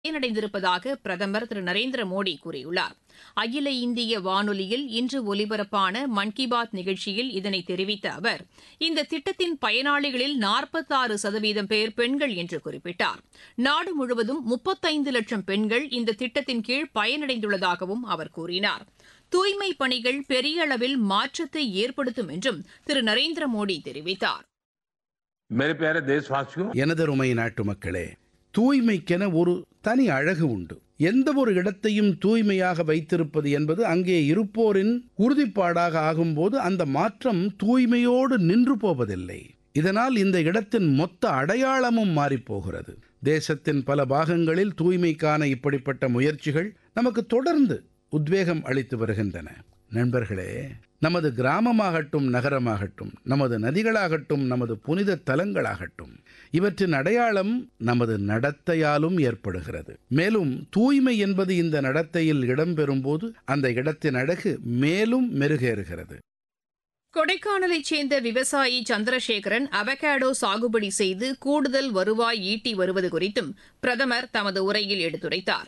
பயனடைந்திருப்பதாக பிரதமர் திரு நரேந்திர மோடி கூறியுள்ளார் அகில இந்திய வானொலியில் இன்று ஒலிபரப்பான மன் கி பாத் நிகழ்ச்சியில் இதனை தெரிவித்த அவர் இந்த திட்டத்தின் பயனாளிகளில் நாற்பத்தாறு சதவீதம் பேர் பெண்கள் என்று குறிப்பிட்டார் நாடு முழுவதும் முப்பத்தைந்து லட்சம் பெண்கள் இந்த திட்டத்தின் கீழ் பயனடைந்துள்ளதாகவும் அவர் கூறினார் தூய்மை பணிகள் பெரிய அளவில் மாற்றத்தை ஏற்படுத்தும் என்றும் திரு நரேந்திர மோடி தெரிவித்தார் मेरे प्यारे देशवासियों எனதருமை நாட்டு மக்களே தூய்மைக்கென ஒரு தனி அழகு உண்டு எந்த ஒரு இடத்தையும் தூய்மையாக வைத்திருப்பது என்பது அங்கே இருப்போரின் உறுதிப்பாடாக ஆகும்போது அந்த மாற்றம் தூய்மையோடு நின்று போவதில்லை இதனால் இந்த இடத்தின் மொத்த அடையாளமும் மாறிப்போகிறது தேசத்தின் பல பாகங்களில் தூய்மைக்கான இப்படிப்பட்ட முயற்சிகள் நமக்கு தொடர்ந்து உத்வேகம் அளித்து வருகின்றன நண்பர்களே நமது கிராமமாகட்டும் நகரமாகட்டும் நமது நதிகளாகட்டும் நமது புனித தலங்களாகட்டும் இவற்றின் அடையாளம் நமது நடத்தையாலும் ஏற்படுகிறது மேலும் தூய்மை என்பது இந்த நடத்தையில் இடம்பெறும்போது அந்த இடத்தின் அழகு மேலும் மெருகேறுகிறது கொடைக்கானலைச் சேர்ந்த விவசாயி சந்திரசேகரன் அவகேடோ சாகுபடி செய்து கூடுதல் வருவாய் ஈட்டி வருவது குறித்தும் பிரதமர் தமது உரையில் எடுத்துரைத்தார்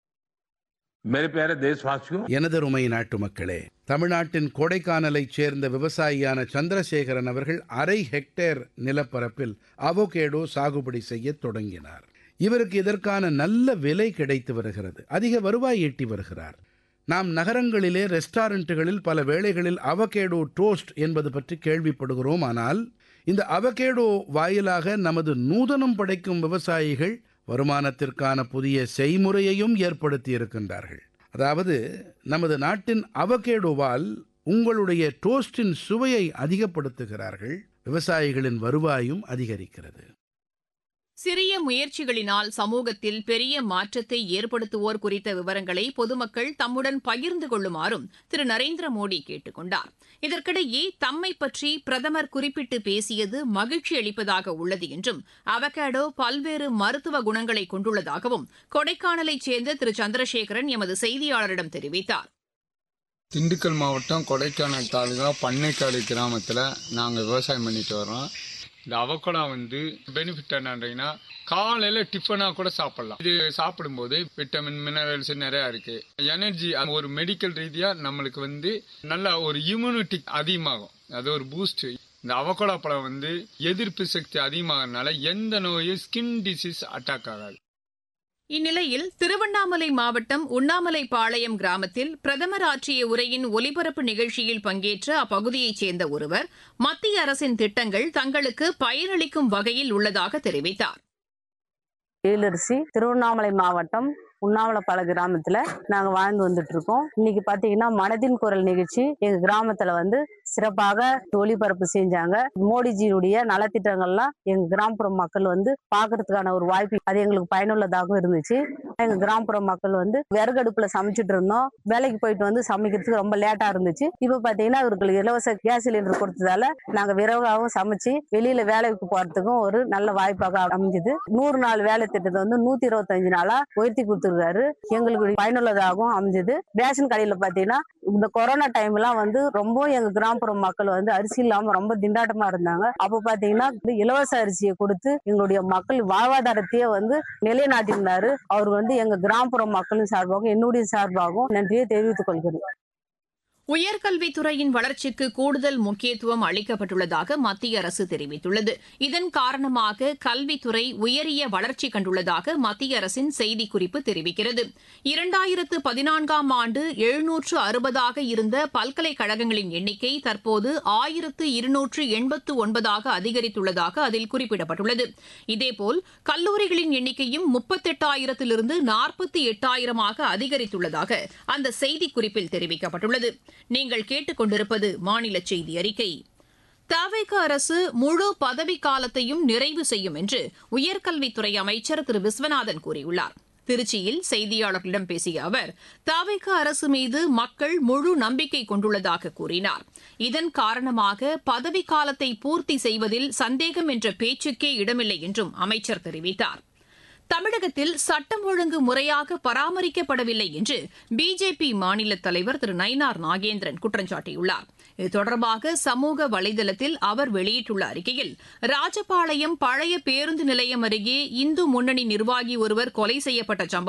मेरे प्यारे देशवासियों எனதருமை நாட்டு மக்களே தமிழ்நாட்டின் கொடைக்கானலைச் சேர்ந்த விவசாயியான சந்திரசேகரன் அவர்கள் அரை ஹெக்டேர் நிலப்பரப்பில் அவகேடோ சாகுபடி செய்யத் தொடங்கினார் இவருக்கு இதற்கான நல்ல விலை கிடைத்து வருகிறது அதிக வருவாய் ஈட்டி வருகிறார் நாம் நகரங்களிலே ரெஸ்டாரண்ட்டுகளில் பல வேளைகளில் அவகேடோ டோஸ்ட் என்பது பற்றி கேள்விப்படுகிறோம் ஆனால் இந்த அவகேடோ வாயிலாக நமது நூதனம் படைக்கும் விவசாயிகள் வருமானத்திற்கான புதிய செய்முறையையும் ஏற்படுத்தி இருக்கின்றார்கள் அதாவது நமது நாட்டின் அவகேடோவால் உங்களுடைய டோஸ்டின் சுவையை அதிகப்படுத்துகிறார்கள் விவசாயிகளின் வருவாயும் அதிகரிக்கிறது சிறிய முயற்சிகளினால் சமூகத்தில் பெரிய மாற்றத்தை ஏற்படுத்துவோர் குறித்த விவரங்களை பொதுமக்கள் தம்முடன் பகிர்ந்து கொள்ளுமாறும் திரு நரேந்திர மோடி கேட்டுக் கொண்டார் இதற்கிடையே தம்மை பற்றி பிரதமர் குறிப்பிட்டு பேசியது மகிழ்ச்சி அளிப்பதாக உள்ளது என்றும் அவகேடோ பல்வேறு மருத்துவ குணங்களை கொண்டுள்ளதாகவும் கொடைக்கானலைச் சேர்ந்த திரு சந்திரசேகரன் எமது செய்தியாளரிடம் தெரிவித்தார் திண்டுக்கல் மாவட்டம் கொடைக்கானல் தாலுகா பண்ணைக்காடு கிராமத்தில் நாங்கள் விவசாயம் பண்ணிட்டு வரோம் இந்த அவக்கோடா வந்து பெனிஃபிட் என்னன்றீங்கன்னா காலையில் டிஃபனாக கூட சாப்பிடலாம் இது சாப்பிடும்போது விட்டமின் மினரல்ஸ் நிறையா இருக்கு எனர்ஜி ஒரு மெடிக்கல் ரீதியாக நம்மளுக்கு வந்து நல்ல ஒரு இம்யூனிட்டி அதிகமாகும் அது ஒரு பூஸ்ட் இந்த அவக்கோடா பழம் வந்து எதிர்ப்பு சக்தி அதிகமாகறதுனால எந்த நோயும் ஸ்கின் டிசீஸ் அட்டாக் ஆகாது இந்நிலையில் திருவண்ணாமலை மாவட்டம் உண்ணாமலைபாளையம் கிராமத்தில் பிரதமர் ஆற்றிய உரையின் ஒலிபரப்பு நிகழ்ச்சியில் பங்கேற்ற அப்பகுதியைச் சேர்ந்த ஒருவர் மத்திய அரசின் திட்டங்கள் தங்களுக்கு பயனளிக்கும் வகையில் உள்ளதாக தெரிவித்தார் எழிலரசி திருவண்ணாமலை மாவட்டம் உண்ணாமலைப்பாள கிராமத்துல நாங்க வாழ்ந்து வந்துட்டு இருக்கோம் இன்னைக்கு பாத்தீங்கன்னா மனதின் குரல் நிகழ்ச்சி எங்க கிராமத்துல வந்து சிறப்பாக ஒளிபரப்பு செஞ்சாங்க மோடிஜியுடைய நலத்திட்டங்கள்லாம் எங்க கிராமப்புற மக்கள் வந்து பாக்குறதுக்கான ஒரு வாய்ப்பு அது எங்களுக்கு பயனுள்ளதாகவும் இருந்துச்சு எங்க கிராமப்புற மக்கள் வந்து விறகடுப்புல சமைச்சிட்டு இருந்தோம் வேலைக்கு போயிட்டு வந்து சமைக்கிறதுக்கு ரொம்ப லேட்டா இருந்துச்சு இப்ப பாத்தீங்கன்னா அவர்களுக்கு இலவச கேஸ் சிலிண்டர் கொடுத்ததால நாங்க விரைவாகவும் சமைச்சு வெளியில வேலைக்கு போறதுக்கும் ஒரு நல்ல வாய்ப்பாக அமைஞ்சது நூறு நாள் வேலை திட்டத்தை வந்து நூத்தி இருபத்தஞ்சு நாளா உயர்த்தி கொடுத்துருக்காரு எங்களுக்கு பயனுள்ளதாகவும் அமைஞ்சது ரேஷன் கடையில பாத்தீங்கன்னா இந்த கொரோனா டைம்லாம் வந்து ரொம்ப எங்க கிராமப்புற மக்கள் வந்து அரிசி இல்லாம ரொம்ப திண்டாட்டமா இருந்தாங்க அப்ப பாத்தீங்கன்னா இந்த இலவச அரிசியை கொடுத்து எங்களுடைய மக்கள் வாழ்வாதாரத்தையே வந்து நிலைநாட்டியிருந்தாரு அவர் வந்து எங்க கிராமப்புற மக்களின் சார்பாகவும் என்னுடைய சார்பாகவும் நன்றியை தெரிவித்துக் கொள்கிறேன் உயர்கல்வித்துறையின் வளர்ச்சிக்கு கூடுதல் முக்கியத்துவம் அளிக்கப்பட்டுள்ளதாக மத்திய அரசு தெரிவித்துள்ளது இதன் காரணமாக கல்வித்துறை உயரிய வளர்ச்சி கண்டுள்ளதாக மத்திய அரசின் செய்திக்குறிப்பு தெரிவிக்கிறது இரண்டாயிரத்து பதினான்காம் ஆண்டு எழுநூற்று அறுபதாக இருந்த பல்கலைக்கழகங்களின் எண்ணிக்கை தற்போது ஆயிரத்து இருநூற்று எண்பத்து ஒன்பதாக அதிகரித்துள்ளதாக அதில் குறிப்பிடப்பட்டுள்ளது இதேபோல் கல்லூரிகளின் எண்ணிக்கையும் முப்பத்தெட்டாயிரத்திலிருந்து நாற்பத்தி எட்டாயிரமாக அதிகரித்துள்ளதாக அந்த செய்திக்குறிப்பில் தெரிவிக்கப்பட்டுள்ளது நீங்கள் கேட்டுக்கொண்டிருப்பது மாநில செய்தி அறிக்கை தவிக அரசு முழு பதவிக்காலத்தையும் நிறைவு செய்யும் என்று உயர்கல்வித்துறை அமைச்சர் திரு விஸ்வநாதன் கூறியுள்ளார் திருச்சியில் செய்தியாளர்களிடம் பேசிய அவர் தவிக அரசு மீது மக்கள் முழு நம்பிக்கை கொண்டுள்ளதாக கூறினார் இதன் காரணமாக பதவிக்காலத்தை பூர்த்தி செய்வதில் சந்தேகம் என்ற பேச்சுக்கே இடமில்லை என்றும் அமைச்சர் தெரிவித்தார் தமிழகத்தில் சட்டம் ஒழுங்கு முறையாக பராமரிக்கப்படவில்லை என்று பிஜேபி மாநில தலைவர் திரு நயினார் நாகேந்திரன் குற்றம் சாட்டியுள்ளார் இது தொடர்பாக சமூக வலைதளத்தில் அவர் வெளியிட்டுள்ள அறிக்கையில் ராஜபாளையம் பழைய பேருந்து நிலையம் அருகே இந்து முன்னணி நிர்வாகி ஒருவர் கொலை செய்யப்பட்ட சம்பவம்